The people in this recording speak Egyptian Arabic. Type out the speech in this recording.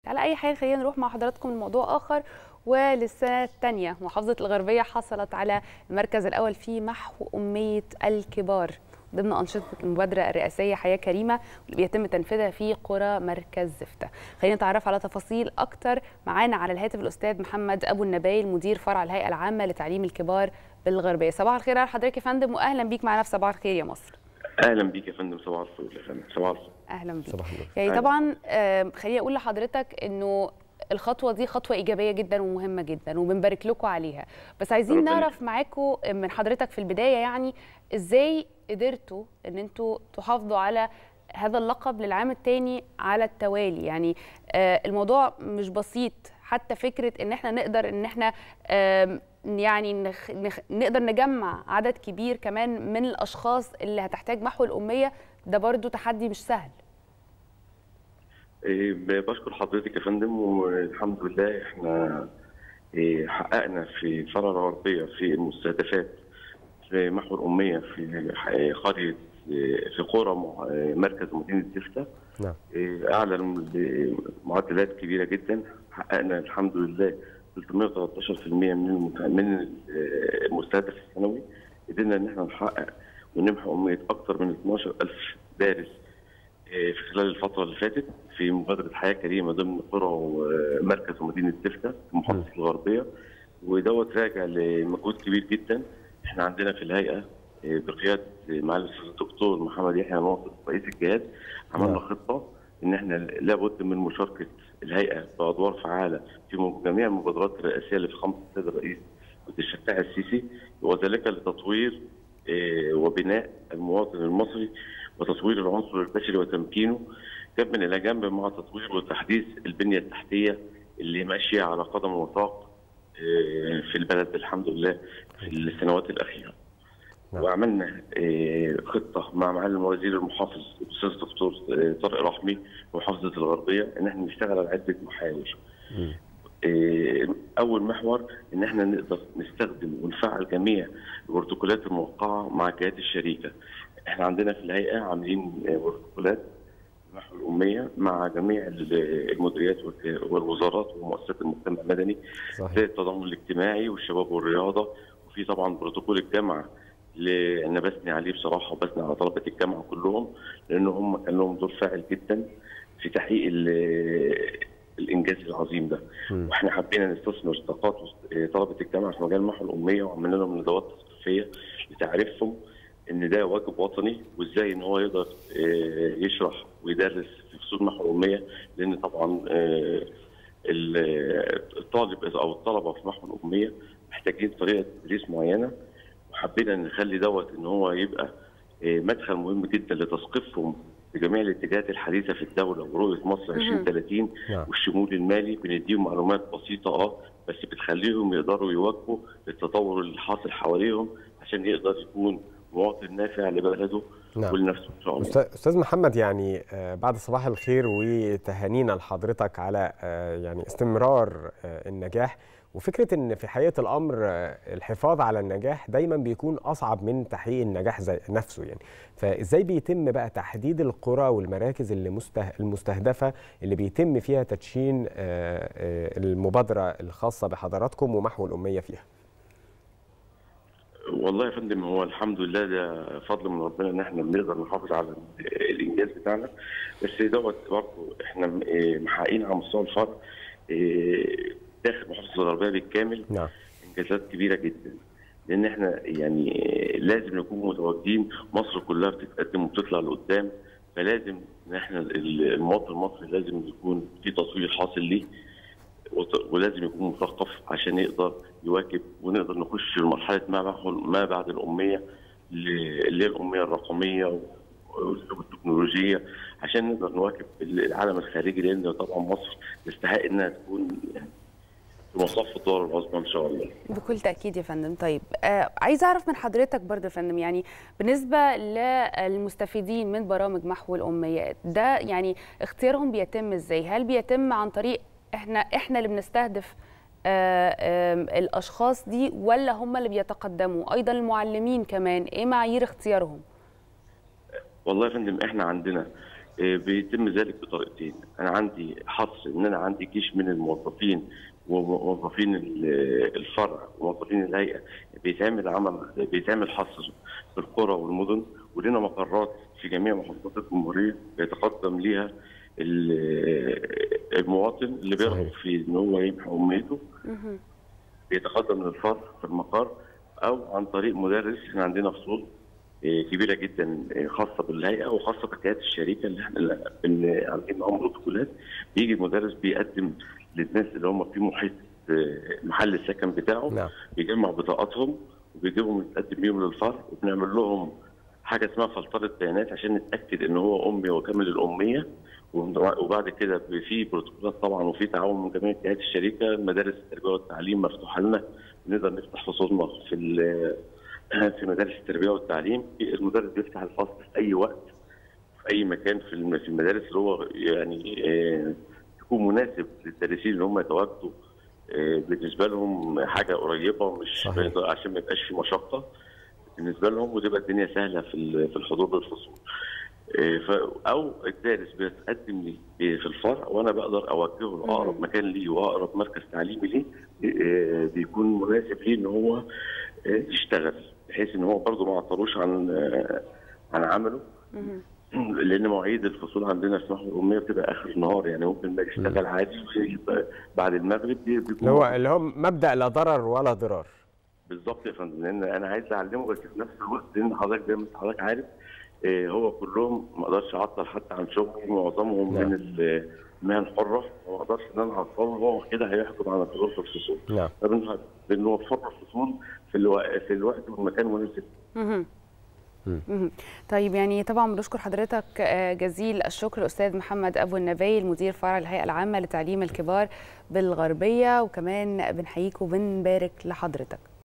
على اي حال خلينا نروح مع حضراتكم لموضوع اخر وللسنه الثانيه محافظه الغربيه حصلت على المركز الاول في محو اميه الكبار ضمن أنشطة المبادرة الرئاسية حياة كريمة اللي بيتم تنفيذها في قرى مركز زفتة خلينا نتعرف على تفاصيل أكتر معانا على الهاتف الأستاذ محمد أبو النبايل مدير فرع الهيئة العامة لتعليم الكبار بالغربية صباح الخير على حضرتك يا فندم وأهلا بيك معنا في صباح الخير يا مصر اهلا بيك يا فندم صباح الفل يا فندم صباح الفل أهلا بيك صباح النور يعني أهلا. طبعا آه، خليني أقول لحضرتك إنه الخطوة دي خطوة إيجابية جدا ومهمة جدا وبنبارك لكم عليها بس عايزين ربنا نعرف معاكم من حضرتك في البداية يعني إزاي قدرتوا إن أنتوا تحافظوا على هذا اللقب للعام الثاني على التوالي يعني آه، الموضوع مش بسيط حتى فكرة إن إحنا نقدر إن إحنا آم، يعني نخ... نخ... نقدر نجمع عدد كبير كمان من الأشخاص اللي هتحتاج محو الأمية ده برضو تحدي مش سهل إيه، بشكر حضرتك يا فندم والحمد لله احنا إيه، حققنا في فرع الغربية في المستهدفات في محو الأمية في ح- قرية إيه، في قرى م- إيه، مركز مدينة زفتة نعم إيه، أعلى معدلات كبيرة جدا حققنا الحمد لله 313% من المت- من إيه، المستهدف السنوي قدرنا إن احنا نحقق ونمحو أمية أكثر من 12000 دارس في خلال الفترة اللي فاتت في مبادرة حياة كريمة ضمن قرى ومركز ومدينة زفتة في محافظة الغربية ودوت راجع لمجهود كبير جدا احنا عندنا في الهيئة آه، بقيادة معالي الأستاذ الدكتور محمد يحيى ناصر رئيس الجهاز عملنا نعم. خطة ان احنا لابد من مشاركة الهيئة بأدوار فعالة في م- جميع المبادرات الرئاسية اللي في خمسة السيد الرئيس عبد الفتاح السيسي وذلك لتطوير آه، وبناء المواطن المصري وتطوير العنصر البشري وتمكينه جنبا الى جنب مع تطوير وتحديث البنيه التحتيه اللي ماشيه على قدم وساق آه، في البلد الحمد لله في السنوات الاخيره. نعم. وعملنا آه، خطه مع معالي وزير المحافظ الاستاذ الدكتور آه، طارق رحمي محافظه الغربيه ان احنا نشتغل على عده محاور. مم. آه، اول محور ان احنا نقدر نستخدم ونفعل جميع البروتوكولات الموقعه مع الجهات الشريكه. احنا عندنا في الهيئه عاملين آه، بروتوكولات محو الاميه مع جميع ال- المديريات والك- والوزارات ومؤسسات المجتمع المدني زي صحيح التضامن الاجتماعي والشباب والرياضه وفي طبعا بروتوكول الجامعه اللي انا بثني عليه بصراحه وبثني على طلبه الجامعه كلهم لان هم كان لهم دور فاعل جدا في تحقيق ال- الانجاز العظيم ده مم. واحنا حبينا نستثمر طاقات طلبه الجامعه في مجال محو الاميه وعملنا لهم ندوات تثقيفيه لتعريفهم ان ده واجب وطني وازاي ان هو يقدر آه، يشرح ويدرس في فصول محو الاميه لان طبعا آه، ال- الطالب او الطلبه في محو الاميه محتاجين طريقه تدريس معينه وحبينا نخلي دوت ان هو يبقى آه، مدخل مهم جدا لتثقيفهم بجميع الاتجاهات الحديثه في الدوله ورؤيه مصر 2030 نعم. والشمول المالي بنديهم معلومات بسيطه اه بس بتخليهم يقدروا يواكبوا التطور اللي حاصل حواليهم عشان يقدر يكون مواطن نافع لبلده نعم. ولنفسه ان شاء الله. أستاذ أستاذ محمد يعني آه، بعد صباح الخير وتهانينا لحضرتك على آه، يعني استمرار آه، النجاح وفكرة إن في حقيقة الأمر آه، الحفاظ على النجاح دايما بيكون أصعب من تحقيق النجاح زي نفسه يعني فإزاي بيتم بقى تحديد القرى والمراكز اللي مسته المستهدفة اللي بيتم فيها تدشين آه، آه، المبادرة الخاصة بحضراتكم ومحو الأمية فيها والله يا فندم هو الحمد لله ده فضل من ربنا ان احنا بنقدر نحافظ على الانجاز بتاعنا بس دوت برضه احنا م- إيه محققين على مستوى الفرد إيه داخل محافظه الغربيه بالكامل نعم انجازات كبيره جدا لان احنا يعني لازم نكون متواجدين مصر كلها بتتقدم وبتطلع لقدام فلازم ان احنا المواطن المصري لازم يكون في تطوير حاصل ليه وت- ولازم يكون مثقف عشان يقدر يواكب ونقدر نخش في مرحله ما بعد ما بعد الاميه ل- اللي هي الاميه الرقميه والتكنولوجيه عشان نقدر نواكب العالم الخارجي لان طبعا مصر تستحق انها تكون يعني في مصاف الدول العظمى ان شاء الله. بكل تأكيد يا فندم طيب آه عايزة أعرف من حضرتك برضه يا فندم يعني بالنسبة للمستفيدين من برامج محو الأمية ده يعني اختيارهم بيتم إزاي؟ هل بيتم عن طريق إحنا إحنا اللي بنستهدف آه آم، الأشخاص دي ولا هم اللي بيتقدموا؟ أيضا المعلمين كمان إيه معايير اختيارهم؟ والله يا فندم احنا عندنا آه، بيتم ذلك بطريقتين انا عندي حصر ان انا عندي جيش من الموظفين وموظفين ال- الفرع وموظفين الهيئه بيتعمل عمل بيتعمل حصر في القرى والمدن ولنا مقرات في جميع محافظات الجمهوريه بيتقدم ليها ال- المواطن اللي بيرغب صحيح. في ان هو يمحي اميته مهم. بيتقدم للفرع في المقر او عن طريق مدرس احنا عندنا فصول آه، كبيره جدا آه، خاصه بالهيئه وخاصه بحكايات الشركه اللي احنا اللي بن- عاملين معاهم بروتوكولات بيجي المدرس بيقدم للناس اللي هم في محيط آه، محل السكن بتاعه نعم بيجمع بطاقاتهم وبيجيبهم يتقدم بيهم للفرع وبنعمل لهم حاجه اسمها فلتره بيانات عشان نتاكد ان هو امي وكامل الاميه وبعد كده في بروتوكولات طبعا وفي تعاون من جميع جهات الشركه مدارس التربيه والتعليم مفتوحه لنا نقدر نفتح فصولنا في ال- في مدارس التربيه والتعليم المدرس بيفتح الفصل في اي وقت في اي مكان في الم- في المدارس اللي هو يعني آه، يكون مناسب للدارسين اللي هم يتواجدوا آه، بالنسبه لهم حاجه قريبه مش صحيح. عشان ما يبقاش في مشقه بالنسبه لهم وتبقى الدنيا سهله في ال- في الحضور للفصول. آه، ف- او الدارس بيتقدم لي في الفرع وانا بقدر اوجهه لاقرب مكان ليه واقرب مركز تعليمي ليه آه، بيكون مناسب ليه ان هو آه، يشتغل بحيث ان هو برضه ما عطلوش عن آه، عن عمله مهم. لان مواعيد الفصول عندنا في محور الاميه بتبقى اخر النهار يعني ممكن باجي اشتغل عادي ويبقى بعد المغرب بي- بيكون اللي هو اللي هو مبدا لا ضرر ولا ضرار بالظبط يا فندم لان انا عايز اعلمه بس في نفس الوقت لان حضرتك زي ما حضرتك عارف آه، هو كلهم ما اقدرش اعطل حتى عن شغلي معظمهم نعم. من ال- المهن الحره وما اقدرش ان انا اعطله هو كده هيحكم على الحضور في الفصول نعم فبن- بنوفر له الفصول في الوقت في الوقت والمكان المناسب مهم. مم. مهم. طيب يعني طبعا بنشكر حضرتك آه، جزيل الشكر الاستاذ محمد ابو النبي المدير فرع الهيئه العامه لتعليم الكبار بالغربيه وكمان بنحييك وبنبارك لحضرتك